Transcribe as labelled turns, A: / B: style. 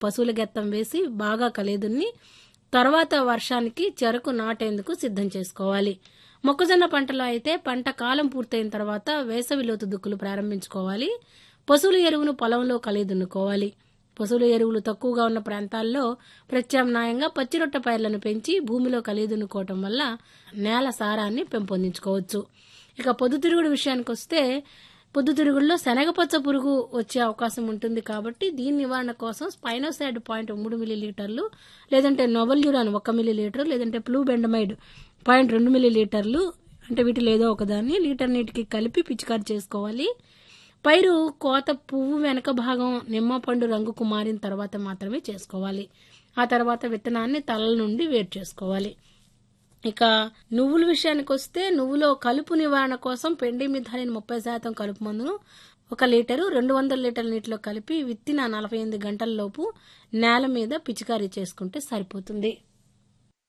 A: పశువుల గెత్తం వేసి బాగా కలిదున్ని తర్వాత వర్షానికి చెరకు నాటేందుకు సిద్ధం చేసుకోవాలి మొక్కజొన్న పంటలో అయితే పంట కాలం పూర్తయిన తర్వాత వేసవి లోతు దుక్కులు ప్రారంభించుకోవాలి పశువుల ఎరువును పొలంలో కలిదున్నుకోవాలి పశువుల ఎరువులు తక్కువగా ఉన్న ప్రాంతాల్లో ప్రత్యామ్నాయంగా పచ్చిరొట్ట పైర్లను పెంచి భూమిలో కలిదున్నుకోవటం వల్ల నేల సారాన్ని పెంపొందించుకోవచ్చు ఇక పొద్దుతిరుగుడు విషయానికి వస్తే పొద్దుతిరుగుడులో శనగపచ్చ పురుగు వచ్చే అవకాశం ఉంటుంది కాబట్టి దీని నివారణ కోసం స్పైనోసైడ్ పాయింట్ మూడు మిల్లీ లీటర్లు లేదంటే నొవల్యూరాన్ ఒక మిల్లీ లీటర్ లేదంటే ప్లూబెండమైడ్ పాయింట్ రెండు మిల్లీ లీటర్లు అంటే వీటిలో ఏదో ఒకదాన్ని లీటర్ నీటికి కలిపి పిచికారి చేసుకోవాలి పైరు కోత పువ్వు వెనక భాగం నిమ్మ పండు రంగుకు మారిన తర్వాత మాత్రమే చేసుకోవాలి ఆ తర్వాత విత్తనాన్ని తలల నుండి వేరు చేసుకోవాలి ఇక నువ్వుల విషయానికి వస్తే నువ్వులో కలుపు నివారణ కోసం పెండిమిథాలిన్ ముప్పై శాతం కలుపు మందును ఒక లీటరు రెండు వందల లీటర్ల నీటిలో కలిపి విత్తిన నలభై ఎనిమిది గంటల లోపు నేల మీద పిచికారీ చేసుకుంటే సరిపోతుంది